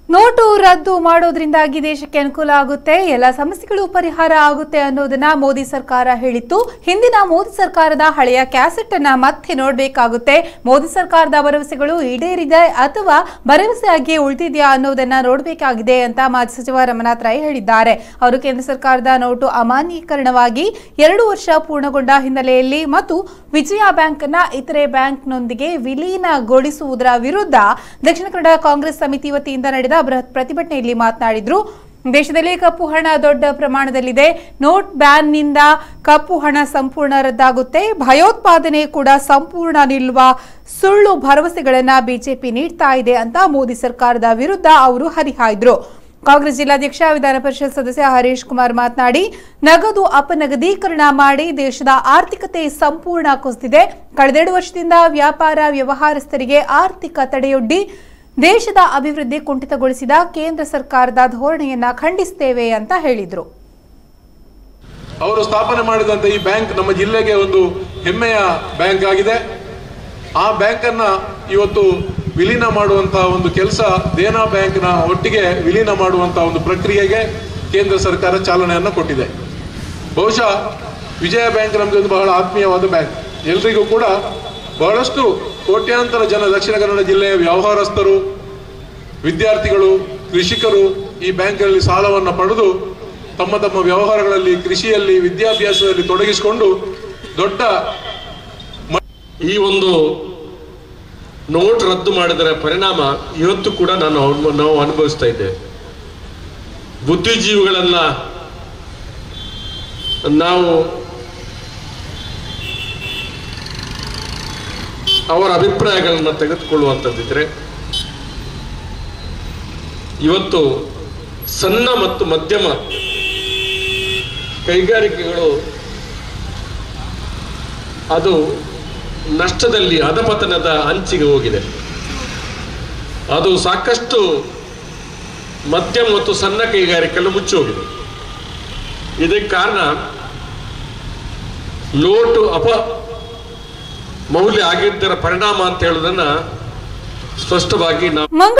note ರದ್ದು ಮಾಡೋದ್ರಿಂದಾಗಿ ದೇಶಕ್ಕೆ ಅನುಕೂಲ ಆಗುತ್ತೆ ಎಲ್ಲ ಸಮಸ್ಯೆಗಳು ಪರಿಹಾರ ಆಗುತ್ತೆ ಅನ್ನೋದನ್ನ ಮೋದಿ ಸರ್ಕಾರ ಹೇಳಿತ್ತು ಹಿಂದಿನ ಮೋದಿ ಸರ್ಕಾರದ ಹಳೆಯ ಕ್ಯಾಸೆಟ್ ಅನ್ನ ಮತ್ತೆ ನೋಡಬೇಕಾಗುತ್ತೆ ಮೋದಿ ಸರ್ಕಾರದ ಭರವಸೆಗಳು ಈಡೇರಿದೆ ಅಥವಾ ಭರವಸೆಯಾಗಿ ಉಳಿದಿದೆಯಾ ಅನ್ನೋದನ್ನ ನೋಡಬೇಕಾಗಿದೆ ಅಂತ ಮಾಜಿ ಸಚಿವ ರಮನಾಥ್ ರೈ ಹೇಳಿದ್ದಾರೆ ಅವರು ಕೇಂದ್ರ ಸರ್ಕಾರದ ನೋಟು ಅಮಾನ್ಯೀಕರಣವಾಗಿ ಎರಡು ವರ್ಷ ಪೂರ್ಣಗೊಂಡ ಹಿನ್ನೆಲೆಯಲ್ಲಿ ಮತ್ತು ವಿಜಯ ಬ್ಯಾಂಕ್ ಅನ್ನ ಇತರೆ ಬ್ಯಾಂಕ್ನೊಂದಿಗೆ ವಿಲೀನಗೊಳಿಸುವುದರ ವಿರುದ್ಧ ದಕ್ಷಿಣ ಕನ್ನಡ ಕಾಂಗ್ರೆಸ್ ಸಮಿತಿ ವತಿಯಿಂದ ನಡೆದ ಬೃಹತ್ ಪ್ರತಿಭಟನೆಯಲ್ಲಿ ಮಾತನಾಡಿದ್ರು ದೇಶದಲ್ಲಿ ಕಪ್ಪು ಹಣ ದೊಡ್ಡ ಪ್ರಮಾಣದಲ್ಲಿದೆ ನೋಟ್ ಬ್ಯಾನ್ನಿಂದ ಕಪ್ಪು ಹಣ ಸಂಪೂರ್ಣ ರದ್ದಾಗುತ್ತೆ ಭಯೋತ್ಪಾದನೆ ಕೂಡ ಸಂಪೂರ್ಣ ನಿಲ್ಲುವ ಸುಳ್ಳು ಭರವಸೆಗಳನ್ನ ಬಿಜೆಪಿ ನೀಡ್ತಾ ಇದೆ ಅಂತ ಮೋದಿ ಸರ್ಕಾರದ ವಿರುದ್ಧ ಅವರು ಹರಿಹಾಯ್ದ್ರು ಕಾಂಗ್ರೆಸ್ ಜಿಲ್ಲಾಧ್ಯಕ್ಷ ವಿಧಾನ ಪರಿಷತ್ ಸದಸ್ಯ ಹರೀಶ್ ಕುಮಾರ್ ಮಾತನಾಡಿ ನಗದು ಅಪನಗದೀಕರಣ ಮಾಡಿ ದೇಶದ ಆರ್ಥಿಕತೆ ಸಂಪೂರ್ಣ ಕುಸಿದಿದೆ ಕಳೆದೆರಡು ವರ್ಷದಿಂದ ವ್ಯಾಪಾರ ವ್ಯವಹಾರಸ್ಥರಿಗೆ ಆರ್ಥಿಕ ತಡೆಯೊಡ್ಡಿ ದೇಶದ ಅಭಿವೃದ್ಧಿ ಕುಂಠಿತಗೊಳಿಸಿದ ಕೇಂದ್ರ ಸರ್ಕಾರದ ಧೋರಣೆಯನ್ನ ಖಂಡಿಸುತ್ತೇವೆ ಅಂತ ಹೇಳಿದ್ರು ಅವರು ಸ್ಥಾಪನೆ ಮಾಡಿದಂತ ಈ ಬ್ಯಾಂಕ್ ನಮ್ಮ ಜಿಲ್ಲೆಗೆ ಒಂದು ಹೆಮ್ಮೆಯ ಬ್ಯಾಂಕ್ ಆಗಿದೆ ಆ ಬ್ಯಾಂಕ್ ಅನ್ನ ಇವತ್ತು ವಿಲೀನ ಮಾಡುವಂತಹ ಒಂದು ಕೆಲಸ ದೇನಾ ಬ್ಯಾಂಕ್ನ ಒಟ್ಟಿಗೆ ವಿಲೀನ ಮಾಡುವಂತಹ ಒಂದು ಪ್ರಕ್ರಿಯೆಗೆ ಕೇಂದ್ರ ಸರ್ಕಾರ ಚಾಲನೆಯನ್ನು ಕೊಟ್ಟಿದೆ ಬಹುಶಃ ವಿಜಯ ಬ್ಯಾಂಕ್ ನಮಗೆ ಒಂದು ಬಹಳ ಆತ್ಮೀಯವಾದ ಬ್ಯಾಂಕ್ ಎಲ್ರಿಗೂ ಕೂಡ ಬಹಳಷ್ಟು ಕೋಟ್ಯಾಂತರ ಜನ ದಕ್ಷಿಣ ಕನ್ನಡ ಜಿಲ್ಲೆಯ ವ್ಯವಹಾರಸ್ಥರು ವಿದ್ಯಾರ್ಥಿಗಳು ಕೃಷಿಕರು ಈ ಬ್ಯಾಂಕ್ನಲ್ಲಿ ಸಾಲವನ್ನು ಪಡೆದು ತಮ್ಮ ತಮ್ಮ ವ್ಯವಹಾರಗಳಲ್ಲಿ ಕೃಷಿಯಲ್ಲಿ ವಿದ್ಯಾಭ್ಯಾಸದಲ್ಲಿ ತೊಡಗಿಸಿಕೊಂಡು ದೊಡ್ಡ ಈ ಒಂದು ನೋಟ್ ರದ್ದು ಮಾಡಿದರ ಪರಿಣಾಮ ಇವತ್ತು ಕೂಡ ನಾನು ಅನು- ನಾವು ಅನುಭವಿಸ್ತಾ ಇದ್ದೇವೆ ಬುದ್ಧಿಜೀವಿಗಳನ್ನ ನಾವು ಅವರ ಅಭಿಪ್ರಾಯಗಳನ್ನು ತೆಗೆದುಕೊಳ್ಳುವಂಥದ್ದಿದ್ರೆ ಇವತ್ತು ಸಣ್ಣ ಮತ್ತು ಮಧ್ಯಮ ಕೈಗಾರಿಕೆಗಳು ಅದು ನಷ್ಟದಲ್ಲಿ ಅಧಪತನದ ಅಂಚಿಗೆ ಹೋಗಿದೆ ಅದು ಸಾಕಷ್ಟು ಮಧ್ಯಮ ಮತ್ತು ಸಣ್ಣ ಕೈಗಾರಿಕೆಗಳು ಮುಚ್ಚಿ ಹೋಗಿದೆ ಇದಕ್ಕೆ ಕಾರಣ ಲೋಟು ಅಪ ಮೌಲ್ಯ ಆಗಿದ್ದರ ಪರಿಣಾಮ ಅಂತ ಹೇಳುವುದನ್ನ ಸ್ಪಷ್ಟವಾಗಿ ನಾವು ಮಂಗಳೂರು